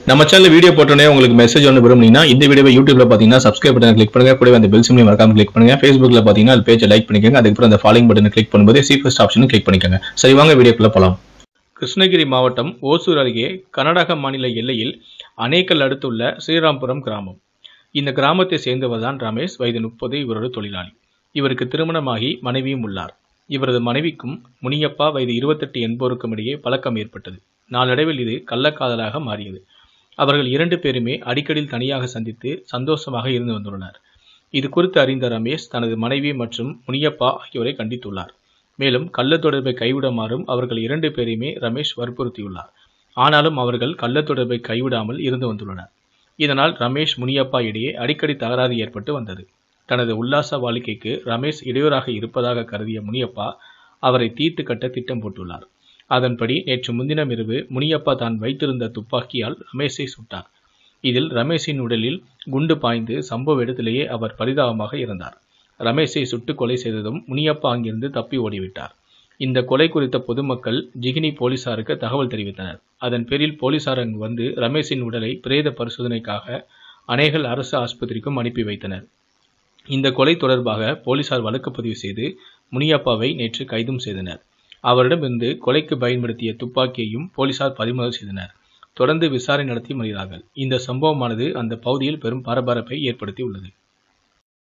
நம்ம channel video போட்டோன்னே உங்களுக்கு மெசேஜ் ஒன்று விரும்புனீங்கன்னா இந்த வீடியோவை யூடியூப்ல பார்த்தீங்கன்னா சப்ஸ்கிரைப் பட்டன் கிளிக் பண்ணுங்க கூடவே அந்த பெல் சிம்லையும் மறக்காம கிளிக் பண்ணுங்க ஃபேஸ்புக்ல பார்த்தீங்கன்னா அது பேஜை லைக் பண்ணிக்கோங்க அதுக்கப்புறம் அந்த ஃபாலோயிங் பட்டனை கிளிக் பண்ணும்போது சி ஃபர்ஸ்ட் ஆப்ஷனும் கிளிக் பண்ணிக்கோங்க சரி வாங்க வீடியோக்குள்ள போலாம் கிருஷ்ணகிரி மாவட்டம் ஓசூர் அருகே கர்நாடக மாநில எல்லையில் அணைக்கல் அடுத்துள்ள ஸ்ரீராம்புரம் கிராமம் இந்த கிராமத்தை சேர்ந்தவர் தான் ரமேஷ் வயது முப்பது இவரது தொழிலாளி இவருக்கு திருமணமாகி மனைவியும் உள்ளார் இவரது மனைவிக்கும் முனியப்பா வயது இருபத்தெட்டு என்போருக்கும் இடையே பழக்கம் ஏற்பட்டது நாளடைவில் இது கள்ளக்காதலாக மாறியது அவர்கள் இரண்டு பேருமே அடிக்கடி தனியாக சந்தித்து சந்தோஷமாக இருந்து வந்துள்ளனர் இது குறித்து அறிந்த ரமேஷ் தனது மனைவி மற்றும் முனியப்பா ஆகியோரை கண்டித்துள்ளார் மேலும் கள்ள தொடர்பை கைவிடுமாறும் அவர்கள் இரண்டு பேரையுமே ரமேஷ் வற்புறுத்தியுள்ளார் ஆனாலும் அவர்கள் கள்ள தொடர்பை கைவிடாமல் இருந்து வந்துள்ளனர் இதனால் ரமேஷ் முனியப்பா இடையே அடிக்கடி தகராறு ஏற்பட்டு வந்தது தனது உல்லாச வாழ்க்கைக்கு ரமேஷ் இடையூறாக இருப்பதாக கருதிய முனியப்பா அவரை தீர்த்து கட்ட திட்டம் போட்டுள்ளார் அதன்படி நேற்று முன்தினம் இரவு முனியப்பா தான் வைத்திருந்த துப்பாக்கியால் ரமேஷை சுட்டார் இதில் ரமேஷின் உடலில் குண்டு பாய்ந்து சம்பவ இடத்திலேயே அவர் பரிதாபமாக இறந்தார் ரமேஷை சுட்டுக் கொலை செய்ததும் முனியப்பா அங்கிருந்து தப்பி ஓடிவிட்டார் இந்த கொலை குறித்த பொதுமக்கள் ஜிகினி போலீசாருக்கு தகவல் தெரிவித்தனர் அதன் பேரில் போலீசார் அங்கு வந்து ரமேஷின் உடலை பிரேத பரிசோதனைக்காக அணைகள் அரசு ஆஸ்பத்திரிக்கும் அனுப்பி வைத்தனர் இந்த கொலை தொடர்பாக போலீசார் வழக்கு பதிவு செய்து முனியப்பாவை நேற்று கைதும் செய்தனர் அவரிடமிருந்து கொலைக்கு பயன்படுத்திய துப்பாக்கியையும் போலீசார் பறிமுதல் செய்தனர் தொடர்ந்து விசாரணை நடத்தி வருகிறார்கள் இந்த சம்பவமானது அந்த பகுதியில் பெரும் பரபரப்பை ஏற்படுத்தி உள்ளது